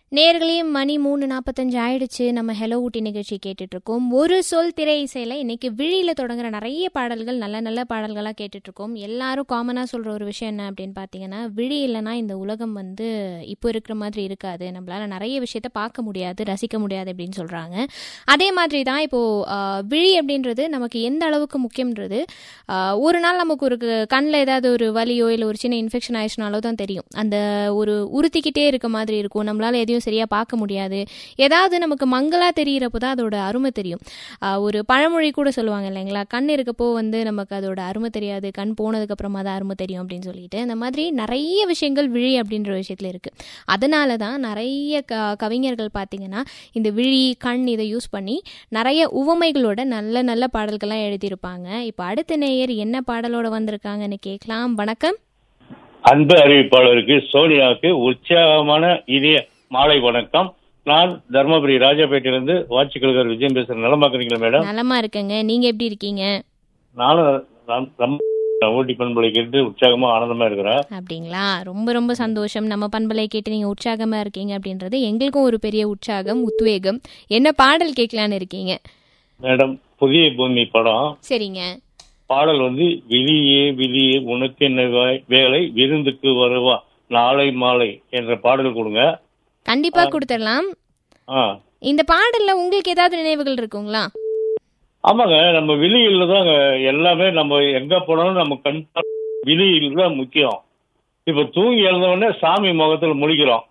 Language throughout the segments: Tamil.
நேர்களையும் மணி மூணு நாற்பத்தஞ்சு ஆயிடுச்சு நம்ம ஹெலோ ஊட்டி நிகழ்ச்சி கேட்டுட்டு இருக்கோம் ஒரு சொல் திரை இசையில் இன்னைக்கு விழியில் தொடங்குற நிறைய பாடல்கள் நல்ல நல்ல பாடல்களாக கேட்டுட்டு இருக்கோம் எல்லாரும் காமனாக சொல்கிற ஒரு விஷயம் என்ன அப்படின்னு பார்த்தீங்கன்னா விழி இல்லைன்னா இந்த உலகம் வந்து இப்போ இருக்கிற மாதிரி இருக்காது நம்மளால நிறைய விஷயத்த பார்க்க முடியாது ரசிக்க முடியாது அப்படின்னு சொல்கிறாங்க அதே மாதிரி தான் இப்போது விழி அப்படின்றது நமக்கு எந்த அளவுக்கு முக்கியன்றது ஆஹ், ஒரு நாள் நமக்கு ஒரு கண்ணில் ஏதாவது ஒரு வலியோ இல்லை ஒரு சின்ன இன்ஃபெக்ஷன் ஆயிடுச்சுனாலோ தான் தெரியும் அந்த ஒரு உறுத்திக்கிட்டே இருக்க மாதிரி இருக்கும் நம்மளால எதையும் சரியாக பார்க்க முடியாது ஏதாவது நமக்கு மங்கலாக தெரிகிறப்போ தான் அதோட அருமை தெரியும் ஆஹ், ஒரு பழமொழி கூட சொல்லுவாங்க இல்லைங்களா கண் இருக்கப்போ வந்து நமக்கு அதோட அருமை தெரியாது கண் போனதுக்கு அப்புறமா தான் அருமை தெரியும் அப்படின்னு சொல்லிட்டு அந்த மாதிரி நிறைய விஷயங்கள் விழி அப்படின்ற விஷயத்தில் இருக்குது அதனால தான் நிறைய க கவிஞர்கள் பார்த்தீங்கன்னா இந்த விழி கண் இதை யூஸ் பண்ணி நிறைய உவமைகளோட நல்ல நல்ல பாடல்கள்லாம் எழுதியிருப்பாங்க இப்போ அடுத்த நேயர் என்ன பாடலோட வந்திருக்காங்கன்னு கேட்கலாம் வணக்கம் அன்பு அறிவிப்பாளருக்கு சோனியாவுக்கு உற்சாகமான இனிய மாலை வணக்கம் நான் தர்மபுரி ராஜாபேட்டையிலிருந்து வாட்சிக்கல்கர் விஜயம் பேசுறேன் நலமா இருக்கிறீங்களா மேடம் நலமா இருக்கேங்க நீங்க எப்படி இருக்கீங்க நானும் நான் ரொம்ப ஊட்டி பண்பலை கேட்டு உற்சாகமா ஆனந்தமா இருக்கிறேன் அப்படிங்களா ரொம்ப ரொம்ப சந்தோஷம் நம்ம பண்பலை கேட்டு நீங்க உற்சாகமா இருக்கீங்க அப்படின்றது எங்களுக்கும் ஒரு பெரிய உற்சாகம் உத்வேகம் என்ன பாடல் கேட்கலான்னு இருக்கீங்க மேடம் புதிய பூமி படம் சரிங்க பாடல் வந்து விழியே விழியே உனக்கு என்ன வே- வேலை விருந்துக்கு வருவா நாளை மாலை என்ற பாடல் கொடுங்க கண்டிப்பா கொடுத்துடலாம் ஆ இந்த பாடல்ல உங்களுக்கு ஏதாவது நினைவுகள் இருக்குங்களா ஆமாங்க நம்ம விழியில தாங்க எல்லாமே நம்ம எங்க போனாலும் நம்ம கண் விழியில் தான் முக்கியம் இப்ப தூங்கி எழுந்தவுடனே சாமி முகத்துல முழிக்கிறோம்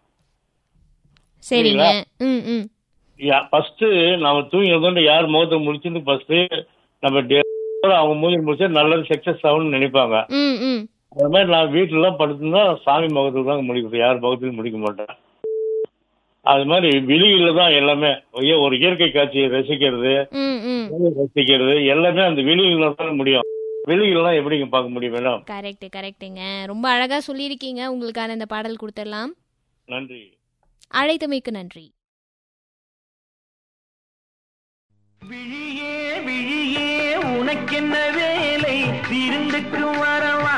சரிங்க ம் ம் ஃபர்ஸ்ட் நம்ம தூங்கி எழுந்தோடனே யார் முகத்துல முடிச்சுன்னு ஃபர்ஸ்ட் நம்ம டே- அவங்க மூஞ்சி முடிச்சா நல்லது சக்சஸ் ஆகும்னு நினைப்பாங்க ம் ம் அது மாதிரி நான் வீட்டுல எல்லாம் படுத்துனா சாமி முகத்துல தான் முடிக்கிறேன் யார் முகத்திலும் முடிக்க மாட்டேன் அது மாதிரி விழியில தான் எல்லாமே ஐயோ, ஒரு இயற்கை காட்சியை ரசிக்கிறது ம் ம் ரசிக்கிறது எல்லாமே அந்த வெளியில தான் முடியும் வெளியிலாம் எப்படிங்க பார்க்க முடியும் மேடம் கரெக்ட் கரெக்ட்டுங்க ரொம்ப அழகா சொல்லியிருக்கீங்க உங்களுக்கான இந்த பாடல் கொடுத்துடலாம் நன்றி அழைத்தமைக்கு நன்றி விழியே விழியே உனக்கென்ன வேலை விருந்துக்கு வர